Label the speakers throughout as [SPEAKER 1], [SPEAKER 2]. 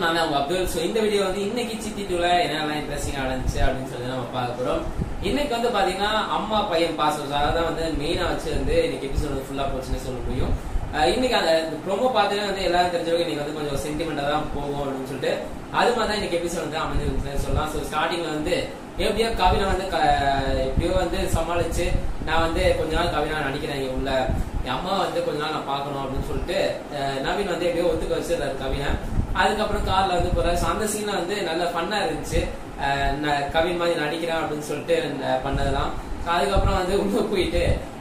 [SPEAKER 1] நான் தான் உங்க அப்துல் ஸோ இந்த வீடியோ வந்து இன்னைக்கு சித்தி டூல என்னெல்லாம் இன்ட்ரெஸ்டிங் நடந்துச்சு அப்படின்னு சொல்லி நம்ம பார்க்க போறோம் இன்னைக்கு வந்து பாத்தீங்கன்னா அம்மா பையன் பாசம் அதான் வந்து மெயினா வச்சு வந்து இன்னைக்கு எபிசோட் வந்து ஃபுல்லா போச்சுன்னு சொல்ல முடியும் அஹ் இன்னைக்கு அந்த ப்ரோமோ பார்த்துட்டு வந்து எல்லாரும் தெரிஞ்சவங்க இன்னைக்கு வந்து கொஞ்சம் சென்டிமெண்டா தான் போகும் அப்படின்னு சொல்லிட்டு அது மாதிரி தான் இன்னைக்கு எபிசோட் வந்து அமைஞ்சிருந்துச்சுன்னு சொல்லலாம் ஸோ ஸ்டார்டிங்ல வந்து எப்படியோ கவினை வந்து க- எப்படியோ வந்து சமாளிச்சு நான் வந்து கொஞ்ச நாள் கவினா நடிக்கிறேன் இங்க உள்ள என் அம்மா வந்து கொஞ்ச நாள் நான் பார்க்கணும் அப்படின்னு சொல்லிட்டு அஹ் நவீன் வந்து எப்படியோ ஒத்துக்க வச்சிருந்தாரு கவினை அதுக்கப்புறம் கார்ல வந்து போறாரு So அந்த சீன்ல வந்து நல்ல ஃபன்னா இருந்துச்சு அஹ் நான் கவின் மாதிரி நடிக்கிறேன் அப்படின்னு சொல்லிட்டு அஹ் பண்ணதெல்லாம் So அதுக்கப்புறம் வந்து உள்ள போயிட்டு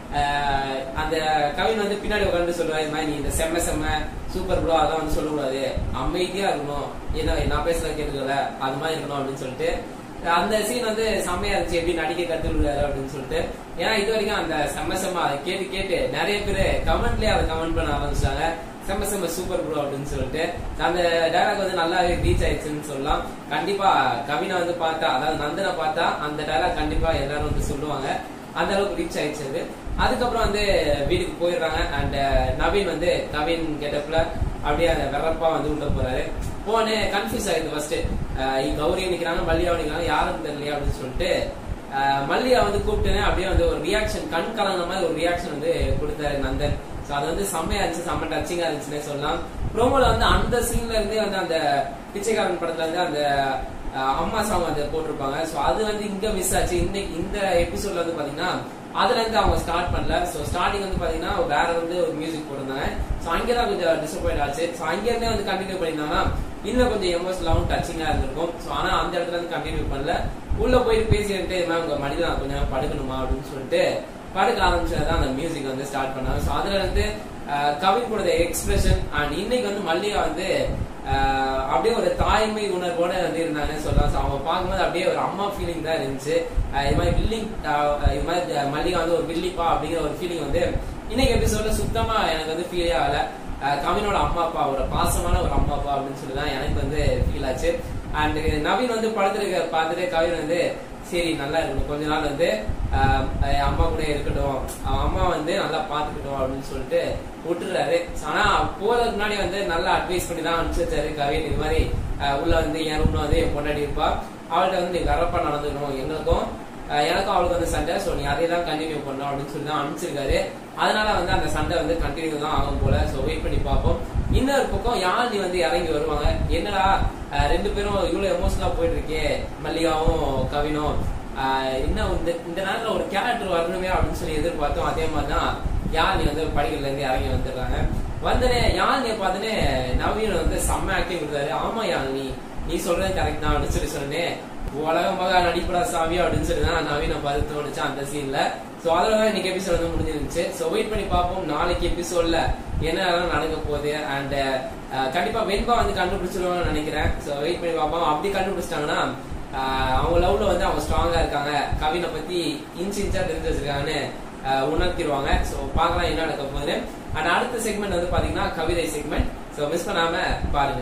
[SPEAKER 1] அஹ் அந்த கவின் வந்து பின்னாடி உட்காந்து சொல்லுவாரு இந்த மாதிரி நீ இந்த செம்ம செம்ம சூப்பர் ப்ரோ அதெல்லாம் வந்து சொல்லக்கூடாது அமைதியா இருக்கணும் ஏன்னா நான் பேசுறது கேட்டுக்கல அது மாதிரி இருக்கணும் அப்படின்னு சொல்லிட்டு அந்த சீன் வந்து செம்மையா இருந்துச்சு எப்படி நடிக்க கத்துக்கிட்டாரு அப்படின்னு சொல்லிட்டு ஏன்னா இது வரைக்கும் அந்த செம்ம செம்ம அதை கேட்டு கேட்டு நிறைய பேர் கமெண்ட்லயே அதை கமெண்ட் பண்ண ஆரம்பிச்சாங்க செம்ம செம்ம சூப்பர் ப்ரோ அப்படின்னு சொல்லிட்டு அந்த டைலாக் வந்து நல்லா ரீச் ஆயிடுச்சுன்னு சொல்லலாம் கண்டிப்பா கவினை வந்து பார்த்தா அதாவது நந்தனை பார்த்தா அந்த டைலாக் கண்டிப்பா எல்லாரும் வந்து சொல்லுவாங்க அந்த அளவுக்கு ரீச் ஆயிடுச்சு அது அதுக்கப்புறம் வந்து வீட்டுக்கு போயிடுறாங்க அண்ட் நவீன் வந்து கவின் கெட்டப்ல அப்படியே அந்த வெறப்பா வந்து உள்ள போறாரு போனே கன்ஃபியூஸ் ஆயிடுது ஃபர்ஸ்ட் கௌரி நிக்கிறாங்க மல்லியா நிக்கிறாங்க யாரும் தெரியலையா அப்படின்னு சொல்லிட்டு அஹ், மல்லியா வந்து கூப்பிட்டுனே அப்படியே வந்து ஒரு ரியாக்ஷன் கண் கலங்கின மாதிரி ஒரு ரியாக்ஷன் வந்து கொடுத்தாரு நந்தன் சோ அது வந்து செம்மையா இருந்துச்சு செம்ம டச்சிங்கா இருந்துச்சுன்னே சொல்லலாம் ப்ரோமோல வந்து அந்த சீன்ல இருந்தே வந்து அந்த பிச்சைக்காரன் படத்துல இருந்து அந்த அஹ், அம்மா சாங் வந்து போட்டிருப்பாங்க சோ அது வந்து இங்க மிஸ் ஆச்சு இந்த இந்த எபிசோட்ல வந்து பாத்தீங்கன்னா அதுல இருந்து அவங்க ஸ்டார்ட் பண்ணல சோ ஸ்டார்டிங் வந்து பாத்தீங்கன்னா வேற வந்து ஒரு மியூசிக் போட்டிருந்தாங்க சோ அங்கதான் கொஞ்சம் டிசப்பாயிண்ட் ஆச்சு சோ அங்க இருந்தே வந்து கண்டினியூ பண்ணியிருந்தாங்கன்னா இன்னும் கொஞ்சம் எமோஷனலாவும் டச்சிங்கா இருந்திருக்கும் சோ ஆனா அந்த இடத்துல இருந்து கண்டினியூ பண்ணல உள்ள போயிட்டு பேசிட்டு மேம் உங்க மடியில நான் கொஞ்சம் நேரம் படுக்கணுமா அப்படின்னு சொல்லிட்டு படுக்க ஆரம்பிச்சதான் அந்த மியூசிக் வந்து ஸ்டார்ட் பண்ணாங்க சோ அதுல இருந்து அஹ், கவின் கூட எக்ஸ்பிரஷன் அண்ட் இன்னைக்கு வந்து மல்லிகா வந்து அஹ், அப்படியே ஒரு தாய்மை உணர்வோட வந்து இருந்தாங்கன்னு சொல்லலாம் So, அவங்க பார்க்கும்போது அப்படியே ஒரு அம்மா ஃபீலிங் தான் இருந்துச்சு அஹ், இது மாதிரி வில்லிங் இது மாதிரி அஹ், மல்லிகா வந்து ஒரு வில்லிப்பா அப்படிங்கிற ஒரு ஃபீலிங் வந்து இன்னைக்கு எபிசோட்ல சுத்தமா எனக்கு வந்து ஃபீலே ஆகல அஹ், கவினோட அம்மா அப்பா ஒரு பாசமான ஒரு அம்மா அப்பா அப்படின்னு சொல்லி தான் எனக்கு வந்து ஃபீல் ஆச்சு அண்ட் நவீன் வந்து படத்துல பார்த்துட்டு கவின் வந்து சரி நல்லா இருக்கணும் கொஞ்ச நாள் வந்து ஆஹ், என் அம்மா கூட இருக்கட்டும் அவன் அம்மா வந்து நல்லா பாத்துக்கட்டும் அப்படின்னு சொல்லிட்டு விட்டுறாரு ஆனா போறதுக்கு முன்னாடி வந்து நல்லா அட்வைஸ் பண்ணி தான் அனுப்பிச்சு வச்சாரு கவின் இது மாதிரி ஆஹ், உள்ள வந்து என் ரூம்ல வந்து என் பொண்டாடி இருப்பா அவள்கிட்ட வந்து நீ வரப்பா நடந்துக்கணும் எங்களுக்கும் ஆஹ், எனக்கும் அவளுக்கு வந்து சண்டை ஸோ நீ அதே தான் கண்டினியூ பண்ணணும் அப்படின்னு சொல்லி தான் அனுப்பிச்சிருக்காரு அதனால வந்து அந்த சண்டை வந்து கண்டினியூ தான் ஆகும் போல ஸோ வெயிட் பண்ணி பார்ப்போம் இன்னொரு பக்கம் யாழ்னி வந்து இறங்கி வருவாங்க என்னடா ஆஹ், ரெண்டு பேரும் இவ்வளவு எமோஷனலா போயிட்டு இருக்கே மல்லிகாவும் கவினும் ஆஹ், இன்னும் இந்த இந்த நேரத்துல ஒரு கேரக்டர் வரணுமே அப்படின்னு சொல்லி எதிர்பார்த்தோம் அதே மாதிரி தான் யாழ்னி வந்து படிக்கல இருந்து இறங்கி வந்துடுறாங்க வந்தனே யாழ்னிய பார்த்துனே நவீன் வந்து செம்ம ஆக்டிங் கொடுத்தாரு ஆமா யாழ்னி நீ சொல்றது கரெக்ட் தான் அப்படின்னு சொல்லி சொன்னேன் உலகம் மகா நடிப்படா சாமி அப்படின்னு சொல்லி தான் நவீன பார்த்து தோணுச்சு அந்த சீன்ல சோ அதோட தான் இன்னைக்கு எபிசோட் வந்து முடிஞ்சிருந்துச்சு சோ வெயிட் பண்ணி பார்ப்போம் நாளைக்கு எபிசோட்ல என்னெல்லாம் நடக்க போகுது அண்ட் கண்டிப்பா வெண்பா வந்து கண்டுபிடிச்சிருவாங்கன்னு நினைக்கிறேன் சோ வெயிட் பண்ணி பார்ப்போம் அப்படி கண்டுபிடிச்சிட்டாங்கன்னா ஆஹ், அவங்க லவ்ல வந்து அவங்க ஸ்ட்ராங்கா இருக்காங்க கவினை பத்தி இன்ச் இன்ச்சா தெரிஞ்சு வச்சிருக்காங்கன்னு ஆஹ், உணர்த்திடுவாங்க சோ பார்க்கலாம் என்ன நடக்க போகுது அண்ட் அடுத்த செக்மெண்ட் வந்து பாத்தீங்கன்னா கவிதை செக்மெண்ட் சோ மிஸ் பண்ணாம பாருங்க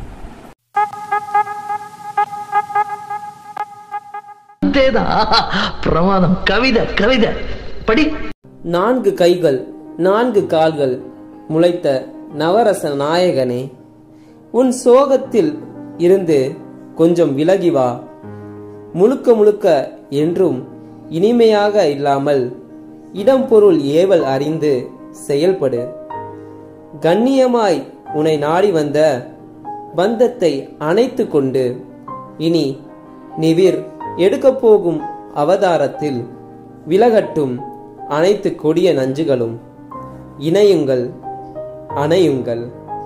[SPEAKER 2] அதேதான் பிரமாதம் கவிதை கவிதை படி
[SPEAKER 3] நான்கு கைகள் நான்கு கால்கள் முளைத்த நவரச நாயகனே உன் சோகத்தில் இருந்து கொஞ்சம் விலகி வா முழுக்க முழுக்க என்றும் இனிமையாக இல்லாமல் இடம் பொருள் ஏவல் அறிந்து செயல்படு கண்ணியமாய் உன்னை நாடி வந்த பந்தத்தை அணைத்து கொண்டு இனி நிவிர் எடுக்கப் போகும் அவதாரத்தில் விலகட்டும் அனைத்து கொடிய நஞ்சுகளும் இணையுங்கள் அணையுங்கள்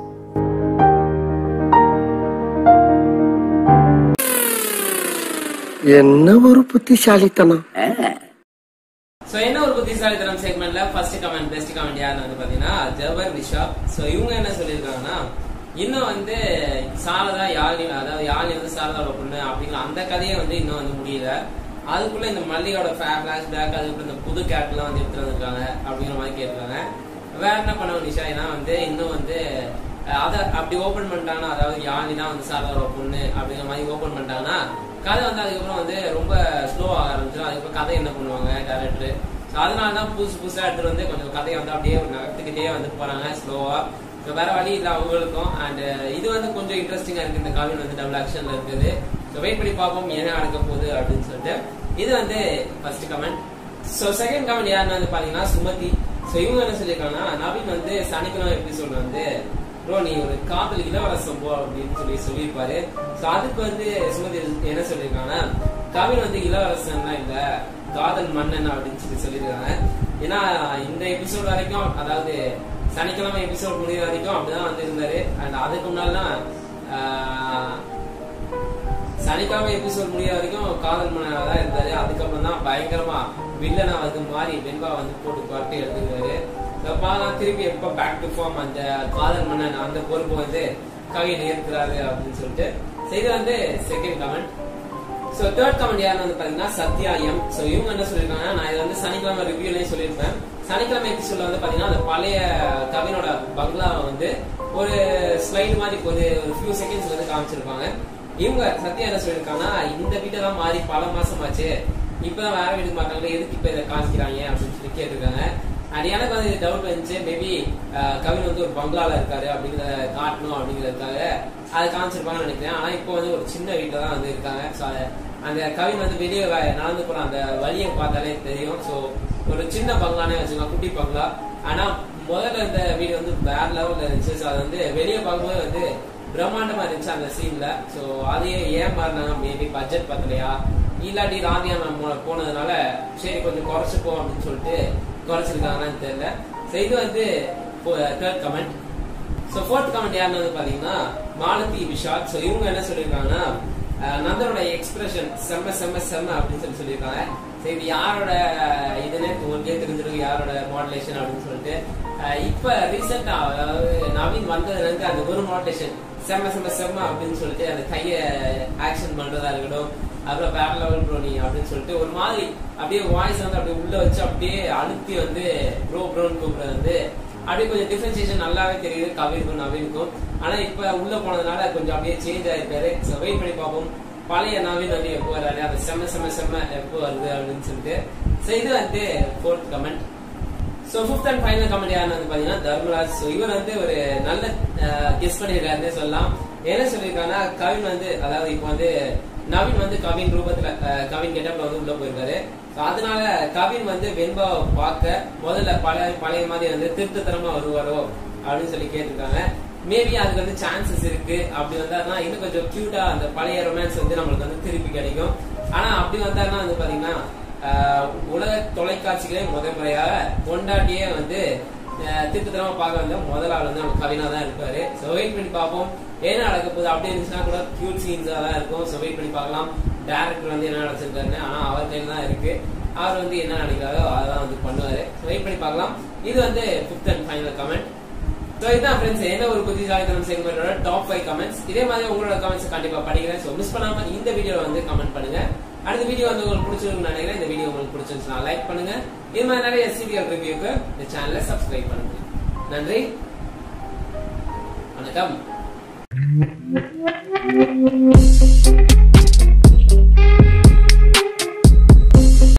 [SPEAKER 2] என்ன ஒரு புத்திசாலித்தனம்
[SPEAKER 1] சோ என்ன ஒரு புத்திசாலித்தனம் செக்மெண்ட்ல ஃபர்ஸ்ட் கமெண்ட் பெஸ்ட் கமெண்ட் யாருன்னு வந்து பாத்தீங்கன்னா ஜவர் விஷா சோ இவங்க என்ன சொல்லியிருக்காங்கன்னா இன்னும் வந்து சாரதா யாழ்னி அதாவது யாழ்னி வந்து சாரதாவோட பொண்ணு அப்படிங்கிற அந்த கதையை வந்து இன்னும் வந்து முடியல அதுக்குள்ள இந்த மல்லிகாவோட ஃபிளாஷ் பேக் அதுக்குள்ள இந்த புது கேட்லாம் வந்து எடுத்துட்டு வந்திருக்காங்க அப்படிங்கிற மாதிரி கேட்டிருக்காங்க வேற என்ன பண்ண நிஷா ஏன்னா வந்து இன்னும் வந்து அஹ், அதை அப்படி ஓபன் பண்ணிட்டாங்கன்னா அதாவது யாழ்னி தான் வந்து சாரதாவோட பொண்ணு அப்படிங்கிற மாதிரி ஓபன் பண்ணிட்டாங்கன்னா கதை வந்து அதுக்கப்புறம் வந்து ரொம்ப ஸ்லோ ஆக ஆரம்பிச்சிடும் அதுக்கப்புறம் கதை என்ன பண்ணுவாங்க டேரக்டர் அதனால தான் புதுசு புதுசா எடுத்துட்டு வந்து கொஞ்சம் கதையை வந்து அப்படியே நகர்த்துக்கிட்டே வந்து போறாங்க ஸ்லோவா So, வேற வழி இல்லை அவங்களுக்கும் அண்ட் இது வந்து கொஞ்சம் இன்ட்ரெஸ்டிங்கா இருக்கு இந்த காவியம் வந்து டபுள் ஆக்ஷன்ல இருக்குது ஸோ வெயிட் பண்ணி பார்ப்போம் என்ன நடக்க போகுது அப்படின்னு சொல்லிட்டு இது வந்து first comment so second comment யாருன்னு வந்து பாத்தீங்கன்னா சுமதி ஸோ இவங்க என்ன சொல்லியிருக்காங்கன்னா நவீன் வந்து சனிக்கிழமை எபிசோட் வந்து ப்ரோ நீ ஒரு காதல் இளவரசம் போ அப்படின்னு சொல்லி சொல்லியிருப்பாரு ஸோ அதுக்கு வந்து சுமதி என்ன சொல்லியிருக்காங்கன்னா கவின் வந்து இளவரசன்லாம் இல்ல காதல் மன்னன் அப்படின்னு சொல்லி சொல்லியிருக்காங்க ஏன்னா இந்த எபிசோட் வரைக்கும் அதாவது சனிக்கிழமை எபிசோட் முடிகிற வரைக்கும் அப்படிதான் வந்து இருந்தாரு அண்ட் அதுக்கு முன்னாலாம் ஆஹ், சனிக்கிழமை எபிசோட் முடிய வரைக்கும் காதல் மன்னனா தான் இருந்தாரு அதுக்கப்புறம் தான் பயங்கரமா வில்லனா வந்து மாறி வெண்பா வந்து போட்டு பார்த்து எடுத்துக்கிறாரு பார்க்கலாம் திருப்பி எப்ப பேக் டு ஃபார்ம் அந்த காதல் மன்னன் அந்த பொறுப்பு வந்து கவின் ஏற்கிறாரு அப்படின்னு சொல்லிட்டு So, இது வந்து second comment so third comment யாருன்னு வந்து பாத்தீங்கன்னா சத்யா எம் சோ இவங்க என்ன சொல்லிருக்காங்கன்னா நான் இது வந்து சனிக்கிழமை ரிவ்யூலயும் சொல்லியிருப்பேன் சனிக்கிழமை எபிசோட்ல வந்து பாத்தீங்கன்னா அந்த பழைய கவினோட பங்களாவை வந்து ஒரு ஸ்லைடு மாதிரி ஒரு ஒரு ஃபியூ செகண்ட்ஸ் வந்து காமிச்சிருப்பாங்க இவங்க சத்யா என்ன சொல்லியிருக்காங்கன்னா இந்த வீட்டெல்லாம் மாறி பல மாசம் ஆச்சு இப்பதான் வேற வீட்டுக்கு மாட்டாங்க எதுக்கு இப்ப இதை காமிக்கிறாங்க அப்படின்னு சொல்லி கேட்டிருக்காங்க அண்ட் எனக்கு வந்து டவுட் வந்துச்சு மேபி கவின் வந்து ஒரு பங்களால இருக்காரு அப்படிங்கறத காட்டணும் அப்படிங்கறதுக்காக அதை காமிச்சிருப்பாங்கன்னு நினைக்கிறேன் ஆனா இப்போ வந்து ஒரு சின்ன வீட்டுல தான் வந்து இருக்காங்க ஸோ அந்த கவின் வந்து வெளியே வ- நடந்து போற அந்த வழியை பார்த்தாலே தெரியும் ஸோ ஒரு சின்ன பங்களானே வச்சுக்கலாம் குட்டி பங்களா ஆனா முதல்ல இந்த வீடு வந்து வேற லெவல்ல இருந்துச்சு ஸோ அது வந்து வெளியே பார்க்கும்போது வந்து பிரம்மாண்டமா இருந்துச்சு அந்த சீன்ல ஸோ அதையே ஏன் மாறினாங்க மேபி பட்ஜெட் பத்தலையா இல்லாட்டி ராதியா மேம் போனதுனால சரி கொஞ்சம் குறைச்சுப்போம் அப்படின்னு சொல்லிட்டு குறைச்சிருக்காங்கன்னு தெரியல ஸோ இது வந்து third comment so fourth comment யாருன்னு வந்து பாத்தீங்கன்னா மாலதி விஷால் ஸோ இவங்க என்ன சொல்லியிருக்காங்கன்னா அஹ், நந்தனோட எக்ஸ்பிரஷன் செம்ம செம்ம செம்ம அப்படின்னு சொல்லி சொல்லியிருக்காங்க ஸோ இது யாரோட இதுன்னு உங்களுக்கே தெரிஞ்சிருக்கு யாரோட மாடுலேஷன் அப்படின்னு சொல்லிட்டு அஹ், இப்ப ரீசெண்டா அதாவது நவீன் வந்ததுல இருந்து அந்த ஒரு மாடுலேஷன் செம்ம செம்ம செம்ம அப்படின்னு சொல்லிட்டு அந்த கைய ஆக்ஷன் பண்றதா இருக்கட்டும் அப்புறம் வேற லெவல் ப்ரோனி அப்படின்னு சொல்லிட்டு ஒரு மாதிரி அப்படியே வாய்ஸ் வந்து அப்படியே உள்ள வச்சு அப்படியே அழுத்தி வந்து ப்ரோ ப்ரோன்னு கூப்பிடுறது வந்து அப்படியே கொஞ்சம் டிஃபரன்சியேஷன் நல்லாவே தெரியுது கவிருக்கும் நவீனுக்கும் ஆனா இப்ப உள்ள போனதுனால கொஞ்சம் அப்படியே சேஞ்ச் ஆயிருக்காரு ஸோ வெயிட் பண்ணி பார்ப்போம் பழைய நவீன் வந்து எப்போ வராரு அந்த செம்ம செம்ம செம்ம எப்போ வருது அப்படின்னு சொல்லிட்டு ஸோ இது வந்து fourth comment so fifth and final comment யாருன்னு வந்து பாத்தீங்கன்னா தர்மராஜ் ஸோ இவர் வந்து ஒரு நல்ல கெஸ் பண்ணியிருக்காருன்னே சொல்லலாம் என்ன சொல்லியிருக்காங்கன்னா கவின் வந்து அதாவது இப்போ வந்து நவீன் வந்து கவின் ரூபத்துல அஹ், கவின் கெட்டப்ல வந்து உள்ள போயிருக்காரு So, அதனால கவின் வந்து வெண்பாவை பார்க்க முதல்ல பழைய பழைய மாதிரி வந்து திருத்தத்தனமா வருவாரோ அப்படின்னு சொல்லி கேட்டிருக்காங்க மேபி அதுக்கு வந்து சான்சஸ் இருக்கு அப்படி வந்தாருன்னா இன்னும் கொஞ்சம் கியூட்டா அந்த பழைய ரொமான்ஸ் வந்து நம்மளுக்கு வந்து திருப்பி கிடைக்கும் ஆனா அப்படி வந்தாருன்னா வந்து பாத்தீங்கன்னா ஆஹ் உலக தொலைக்காட்சிகளே முதல் முறையாக கொண்டாட்டியே வந்து ஆஹ் திருத்தரமா பார்க்க வந்த முதல் ஆள் வந்து நம்ம கவினா தான் இருப்பாரு ஸோ வெயிட் பண்ணி பார்ப்போம் என்ன நடக்க போகுது அப்படி இருந்துச்சுன்னா கூட கியூட் சீன்ஸா தான் இருக்கும் ஸோ வெயிட் பண்ணி பார்க்கலாம் டேரக்டர் வந்து என்ன நினைச்சிருக்காருன்னு ஆனா அவர் கையில் தான் இருக்கு அவர் வந்து என்ன நினைக்கிறாரோ அதான் வந்து பண்ணுவாரு வெயிட் பண்ணி பார்க்கலாம் இது வந்து fifth and final comment so இதுதான் ஃப்ரெண்ட்ஸ் என்ன ஒரு புத்திசாலித்தனம் செக்மெண்டோட டாப் ஃபைவ் கமெண்ட்ஸ் இதே மாதிரி உங்களோட கமெண்ட்ஸ் கண்டிப்பா படிக்கிறேன் ஸோ மிஸ் பண்ணாம இந்த வீடியோ வந்து கமெண்ட் பண்ணுங்க அடுத்த வீடியோ வந்து உங்களுக்கு பிடிச்சிருக்கும்னு நினைக்கிறேன் இந்த வீடியோ உங்களுக்கு பிடிச்சிருந்துச்சுன்னா லைக் பண்ணுங்க இது மாதிரி நிறைய சீரியல் ரிவ்யூக்கு இந்த சேனலை சப்ஸ்கிரைப் பண்ணுங்க நன்றி வணக்கம்